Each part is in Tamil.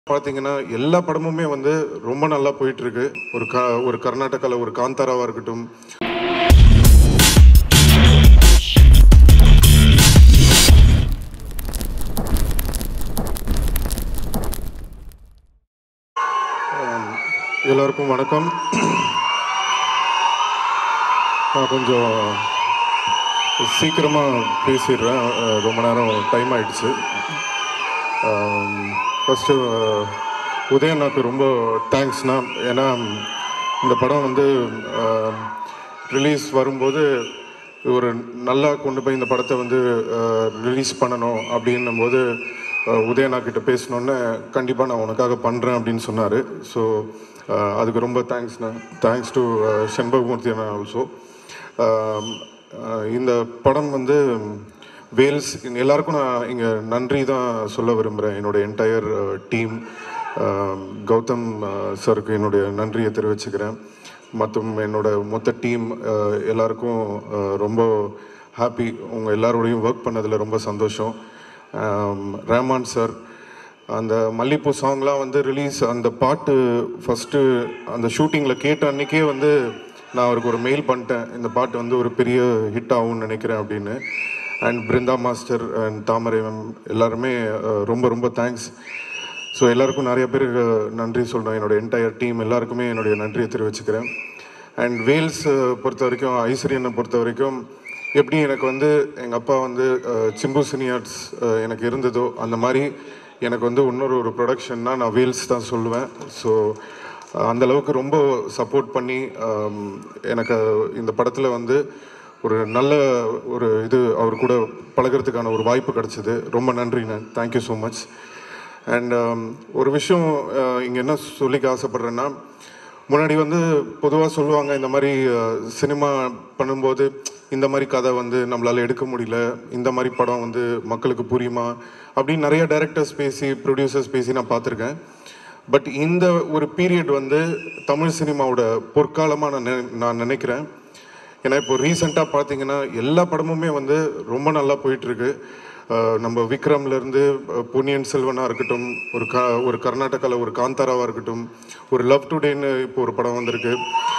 பார்த்தீங்கன்னா எல்லா படமுமே வந்து ரொம்ப நல்லா போயிட்டு இருக்கு ஒரு க ஒரு கர்நாடகாவில் ஒரு காந்தாராவாக இருக்கட்டும் ஆம், எல்லாருக்கும் வணக்கம் நான் கொஞ்சம் சீக்கிரமாக பேசிடுறேன் அஹ், ரொம்ப நேரம் டைம் ஆயிடுச்சு ஃபஸ்ட்டு உதயண்ணாக்கு ரொம்ப தேங்க்ஸ்ண்ணா ஏன்னா இந்த படம் வந்து ரிலீஸ் வரும்போது ஒரு நல்லா கொண்டு போய் இந்த படத்தை வந்து ரிலீஸ் பண்ணணும் அப்படின்னும் போது அஹ், உதயண்ணா கிட்ட பேசினோன்னே கண்டிப்பாக நான் உனக்காக பண்ணுறேன் அப்படின்னு சொன்னார் ஸோ அதுக்கு ரொம்ப தேங்க்ஸ்ண்ணா தேங்க்ஸ் டு செண்பகமூர்த்தி அண்ணா ஆல்சோ இந்த படம் வந்து வேல்ஸ் எல்லாருக்கும் நான் இங்கே நன்றி தான் சொல்ல விரும்புகிறேன் என்னோட என்டையர் டீம் கௌதம் சருக்கு என்னுடைய நன்றியை தெரிவிச்சுக்கிறேன் மற்றும் என்னோட மொத்த டீம் எல்லாருக்கும் அஹ், ரொம்ப ஹாப்பி உங்கள் எல்லாரோடையும் ஒர்க் பண்ணதில் ரொம்ப சந்தோஷம் ஆம், ரஹ்மான் சார் அந்த மல்லிப்பூ சாங்லாம் வந்து ரிலீஸ் அந்த பாட்டு ஃபஸ்ட்டு அந்த ஷூட்டிங்கில் கேட்ட அன்னைக்கே வந்து நான் அவருக்கு ஒரு மெயில் பண்ணிட்டேன் இந்த பாட்டு வந்து ஒரு பெரிய ஹிட் ஆகும்னு நினைக்கிறேன் அப்படின்னு and Brinda master and Thamarai ma'am எல்லாருமே அஹ், ரொம்ப ரொம்ப தேங்க்ஸ் ஸோ எல்லாருக்கும் நிறைய பேருக்கு நன்றி சொல்கிறேன் என்னோட என்டையர் டீம் எல்லாருக்குமே என்னுடைய நன்றியை தெரிவிச்சுக்கிறேன் அண்ட் வேல்ஸ் அஹ், பொறுத்த வரைக்கும் ஐஸ்வரியனை பொறுத்த வரைக்கும் எப்படி எனக்கு வந்து எங்கள் அப்பா வந்து அஹ், சிம்பு சினியார்ட்ஸ் அஹ், எனக்கு இருந்ததோ அந்த மாதிரி எனக்கு வந்து இன்னொரு ஒரு ப்ரொடக்ஷன்னா நான் வேல்ஸ் தான் சொல்லுவேன் ஸோ அந்த அளவுக்கு ரொம்ப சப்போர்ட் பண்ணி ஆம், எனக்கு இந்த படத்தில் வந்து ஒரு நல்ல ஒரு இது அவர் கூட பழகுறதுக்கான ஒரு வாய்ப்பு கிடைச்சிது ரொம்ப நன்றிண்ணே தேங்க்யூ ஸோ மச் அண்ட் ஒரு விஷயம் இங்கே என்ன சொல்லிக்க ஆசைப்பட்றேன்னா முன்னாடி வந்து பொதுவாக சொல்லுவாங்க இந்த மாதிரி சினிமா பண்ணும்போது இந்த மாதிரி கதை வந்து நம்மளால் எடுக்க முடியல இந்த மாதிரி படம் வந்து மக்களுக்கு புரியுமா அப்படின்னு நிறைய டைரக்டர்ஸ் பேசி ப்ரொடியூசர்ஸ் பேசி நான் பார்த்துருக்கேன் பட் இந்த ஒரு பீரியட் வந்து தமிழ் சினிமாவோட பொற்காலமாக நான் நினை- நான் நினைக்கிறேன் ஏன்னா இப்போ ரீசெண்டாக பார்த்தீங்கன்னா எல்லா படமுமே வந்து ரொம்ப நல்லா போயிட்டுருக்கு நம்ம விக்ரம்லேருந்து பொன்னியின் செல்வனாக இருக்கட்டும் ஒரு க ஒரு கர்நாடகாவில் ஒரு காந்தாராவாக இருக்கட்டும் ஒரு லவ் டுடேன்னு இப்போ ஒரு படம் வந்திருக்கு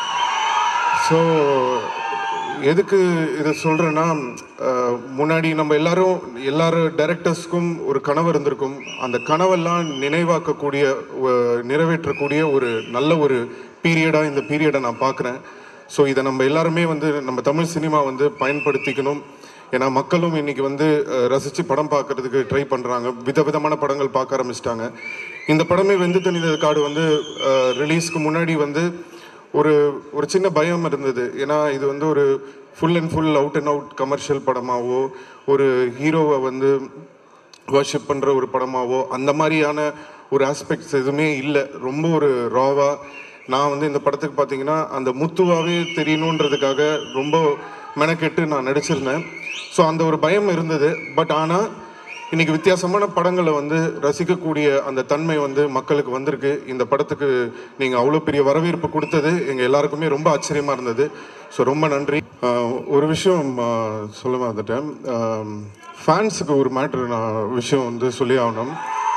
ஸோ எதுக்கு இதை சொல்கிறேன்னா முன்னாடி நம்ம எல்லாரும் எல்லாரும் டைரக்டர்ஸ்க்கும் ஒரு கனவு இருந்திருக்கும் அந்த கனவெல்லாம் நினைவாக்கக்கூடிய ஒ- நிறைவேற்றக்கூடிய ஒரு நல்ல ஒரு பீரியடாக இந்த பீரியடை நான் பார்க்குறேன் ஸோ இதை நம்ம எல்லாருமே வந்து நம்ம தமிழ் சினிமா வந்து பயன்படுத்திக்கணும் ஏன்னா மக்களும் இன்னைக்கு வந்து அஹ், ரசிச்சு படம் பார்க்கறதுக்கு ட்ரை பண்ணுறாங்க விதவிதமான படங்கள் பார்க்க ஆரம்பிச்சிட்டாங்க இந்த படமே வெந்து தனித காடு வந்து ரிலீஸ்க்கு முன்னாடி வந்து ஒரு ஒரு சின்ன பயம் இருந்தது ஏன்னா இது வந்து ஒரு full and full out and out commercial படமாவோ ஒரு ஹீரோவை வந்து வர்ஷிப் பண்ணுற ஒரு படமாவோ அந்த மாதிரியான ஒரு ஆஸ்பெக்ட்ஸ் எதுவுமே இல்லை ரொம்ப ஒரு ராவாக நான் வந்து இந்த படத்துக்கு பார்த்தீங்கன்னா அந்த முத்துவாவே தெரியணுன்றதுக்காக ரொம்ப மெனக்கெட்டு நான் நடிச்சிருந்தேன் ஸோ அந்த ஒரு பயம் இருந்தது பட் ஆனால் இன்னைக்கு வித்தியாசமான படங்களை வந்து ரசிக்கக்கூடிய அந்த தன்மை வந்து மக்களுக்கு வந்திருக்கு இந்த படத்துக்கு நீங்கள் அவ்வளோ பெரிய வரவேற்பு கொடுத்தது எங்கள் எல்லாருக்குமே ரொம்ப ஆச்சரியமாக இருந்தது ஸோ ரொம்ப நன்றி ஆஹ் ஒரு விஷயம் ஆஹ் சொல்ல வந்துட்டேன் ஃபேன்ஸுக்கு ஒரு மேட்ரு நான் விஷயம் வந்து சொல்லி ஆகணும்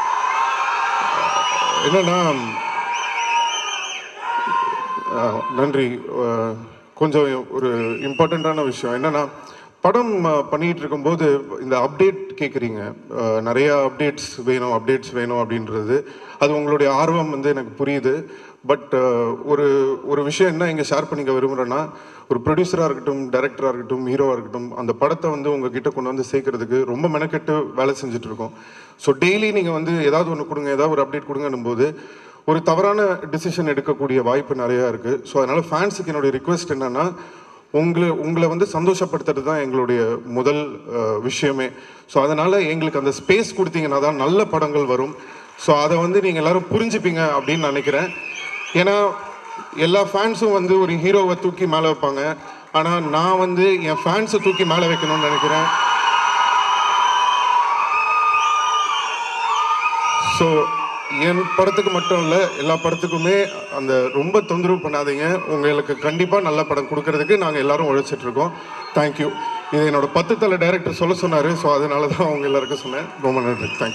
என்னன்னா ஆஹ் நன்றி ஆஹ் கொஞ்சம் ஒரு இம்பார்ட்டண்ட்டான விஷயம் என்னன்னா படம் ஆஹ் பண்ணிட்டு இருக்கும்போது இந்த அப்டேட் கேட்குறீங்க நிறைய அப்டேட்ஸ் வேணும் அப்டேட்ஸ் வேணும் அப்படின்றது அது உங்களுடைய ஆர்வம் வந்து எனக்கு புரியுது பட் ஒரு ஒரு விஷயம் என்ன இங்கே ஷேர் பண்ணிக்க விரும்புகிறேன்னா ஒரு ப்ரொடியூசராக இருக்கட்டும் டைரக்டராக இருக்கட்டும் ஹீரோவாக இருக்கட்டும் அந்த படத்தை வந்து உங்ககிட்ட கொண்டு வந்து சேர்க்கறதுக்கு ரொம்ப மெனக்கெட்டு வேலை செஞ்சுட்டு இருக்கோம் ஸோ டெய்லி நீங்கள் வந்து ஏதாவது ஒன்று கொடுங்க ஏதாவது ஒரு அப்டேட் கொடுங்கன்னும் போது ஒரு தவறான டிசிஷன் எடுக்கக்கூடிய வாய்ப்பு நிறையா இருக்குது ஸோ அதனால் ஃபேன்ஸுக்கு என்னுடைய ரிக்வெஸ்ட் என்னென்னா உங்களை உங்களை வந்து சந்தோஷப்படுத்துறது தான் எங்களுடைய முதல் அஹ், விஷயமே ஸோ அதனால் எங்களுக்கு அந்த ஸ்பேஸ் கொடுத்தீங்கன்னா தான் நல்ல படங்கள் வரும் ஸோ அதை வந்து நீங்கள் எல்லாரும் புரிஞ்சுப்பீங்க அப்படின்னு நினைக்கிறேன் ஏன்னா எல்லா ஃபேன்ஸும் வந்து ஒரு ஹீரோவை தூக்கி மேலே வைப்பாங்க ஆனால் நான் வந்து என் ஃபேன்ஸை தூக்கி மேலே வைக்கணும்னு நினைக்கிறேன் ஸோ என் படத்துக்கு மட்டும் இல்லை எல்லா படத்துக்குமே அந்த ரொம்ப தொந்தரவு பண்ணாதீங்க உங்களுக்கு கண்டிப்பாக நல்ல படம் கொடுக்கறதுக்கு நாங்கள் எல்லாரும் உழைச்சிட்டு இருக்கோம் தேங்க்யூ இது என்னோட பத்து தலை டைரக்டர் சொல்ல சொன்னார் ஸோ அதனால தான் அவங்க எல்லாருக்கும் சொன்னேன் ரொம்ப நன்றி தேங்க்யூ